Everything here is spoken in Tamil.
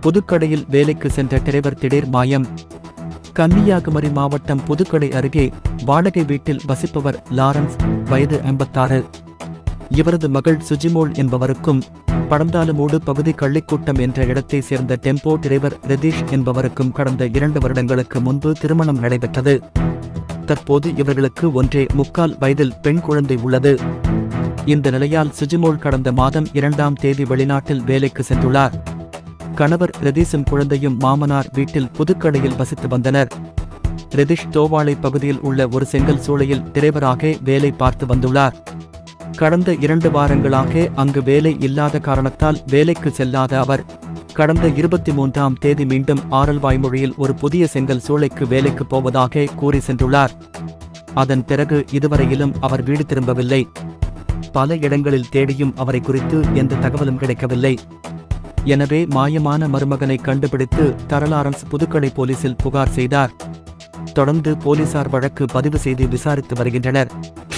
புதுக்கடையில் வேலைக்கு சென்ற டிரைவர் திடீர் மாயம் கன்னியாகுமரி மாவட்டம் புதுக்கடை அருகே வாடகை வீட்டில் வசிப்பவர் லாரன்ஸ் வயது ஐம்பத்தாறு இவரது மகள் சுஜிமோள் என்பவருக்கும் படந்தாலுமூடு பகுதி கள்ளிக்கூட்டம் என்ற இடத்தை சேர்ந்த டெம்போ டிரைவர் ரதீஷ் என்பவருக்கும் கடந்த இரண்டு வருடங்களுக்கு முன்பு திருமணம் நடைபெற்றது தற்போது இவர்களுக்கு ஒன்றே முக்கால் வயதில் பெண் குழந்தை உள்ளது இந்த நிலையால் சுஜிமோள் கடந்த மாதம் இரண்டாம் தேதி வெளிநாட்டில் வேலைக்கு சென்றுள்ளார் கணவர் ரதீஷும் குழந்தையும் மாமனார் வீட்டில் புதுக்கடையில் வசித்து வந்தனர் ரதீஷ் தோவாளை பகுதியில் உள்ள ஒரு செங்கல் சூளையில் டிரைவராக வேலை பார்த்து வந்துள்ளார் கடந்த இரண்டு வாரங்களாக அங்கு வேலை இல்லாத காரணத்தால் வேலைக்கு செல்லாத அவர் கடந்த இருபத்தி மூன்றாம் தேதி மீண்டும் ஆரல் வாய்மொழியில் ஒரு புதிய செங்கல் சூளைக்கு வேலைக்கு போவதாக கூறி சென்றுள்ளார் அதன் பிறகு இதுவரையிலும் அவர் வீடு திரும்பவில்லை பல இடங்களில் தேடியும் அவரை குறித்து எந்த தகவலும் கிடைக்கவில்லை எனவே மாயமான மருமகனை கண்டுபிடித்து தரலாரன்ஸ் புதுக்கடை போலீசில் புகார் செய்தார் தொடர்ந்து போலீசார் வழக்கு பதிவு செய்து விசாரித்து வருகின்றனர்